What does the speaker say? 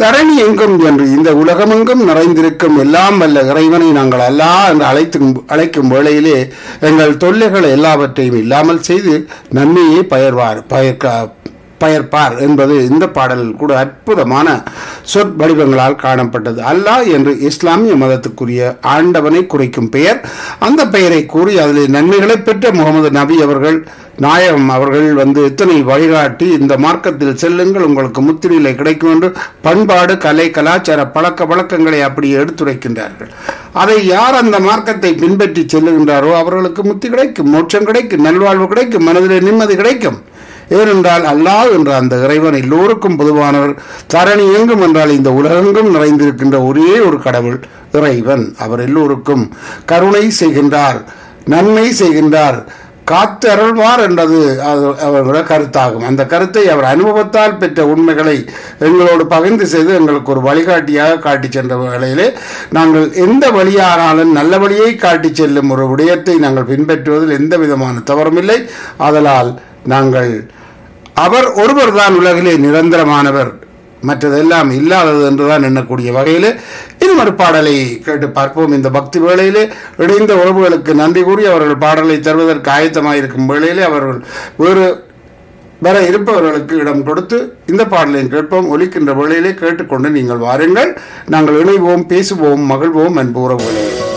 தரணி எங்கும் என்று இந்த உலகமெங்கும் நிறைந்திருக்கும் எல்லாம் வல்ல இறைவனை நாங்கள் அல்லா என்று அழைத்தும் அழைக்கும் வேளையிலே எங்கள் தொல்லைகள் எல்லாவற்றையும் இல்லாமல் செய்து நன்மையை பயர்வார் பயர்க்க பயர்ப்பார் என்பது இந்த பாடலில் கூட அற்புதமான சொற்வடிவங்களால் காணப்பட்டது அல்லாஹ் என்று இஸ்லாமிய மதத்துக்குரிய ஆண்டவனை குறிக்கும் பெயர் அந்த பெயரை கூறி அதில் நன்மைகளை பெற்ற முகமது நபி அவர்கள் நாயகம் அவர்கள் வந்து எத்தனை வழிகாட்டி இந்த மார்க்கத்தில் செல்லுங்கள் உங்களுக்கு முத்திரையில கிடைக்கும் என்று பண்பாடு கலை கலாச்சார பழக்க வழக்கங்களை அப்படியே எடுத்துரைக்கின்றார்கள் அதை யார் அந்த மார்க்கத்தை பின்பற்றி செல்லுகின்றாரோ அவர்களுக்கு முத்தி கிடைக்கும் மோட்சம் கிடைக்கும் நல்வாழ்வு கிடைக்கும் மனதிலே நிம்மதி கிடைக்கும் ஏனென்றால் அல்லாஹ் என்ற அந்த இறைவன் எல்லோருக்கும் பொதுவானவர் தரணி எங்கும் என்றால் இந்த உலகெங்கும் நிறைந்திருக்கின்ற ஒரே ஒரு கடவுள் இறைவன் அவர் எல்லோருக்கும் கருணை செய்கின்றார் நன்மை செய்கின்றார் காத்து அருள்வார் என்றது அது அவர்களுடைய கருத்தாகும் அந்த கருத்தை அவர் அனுபவத்தால் பெற்ற உண்மைகளை எங்களோடு பகிர்ந்து செய்து எங்களுக்கு ஒரு வழிகாட்டியாக காட்டி சென்ற வேளையிலே நாங்கள் எந்த வழியானாலும் நல்ல வழியை காட்டி செல்லும் ஒரு விடயத்தை நாங்கள் பின்பற்றுவதில் எந்த விதமான தவறுமில்லை ஆதலால் நாங்கள் அவர் ஒருவர் தான் உலகிலே நிரந்தரமானவர் மற்றதெல்லாம் இல்லாதது என்றுதான் எண்ணக்கூடிய வகையில் இன்னும் ஒரு பாடலை கேட்டு பார்ப்போம் இந்த பக்தி வேளையிலே இணைந்த உறவுகளுக்கு நன்றி கூறி அவர்கள் பாடலை தருவதற்கு ஆயத்தமாயிருக்கும் வேளையிலே அவர்கள் வேறு வர இருப்பவர்களுக்கு இடம் கொடுத்து இந்த பாடலையும் கேட்போம் ஒலிக்கின்ற வேளையிலே கேட்டுக்கொண்டு நீங்கள் வாருங்கள் நாங்கள் இணைவோம் பேசுவோம் மகிழ்வோம் என்பு உறவுகளே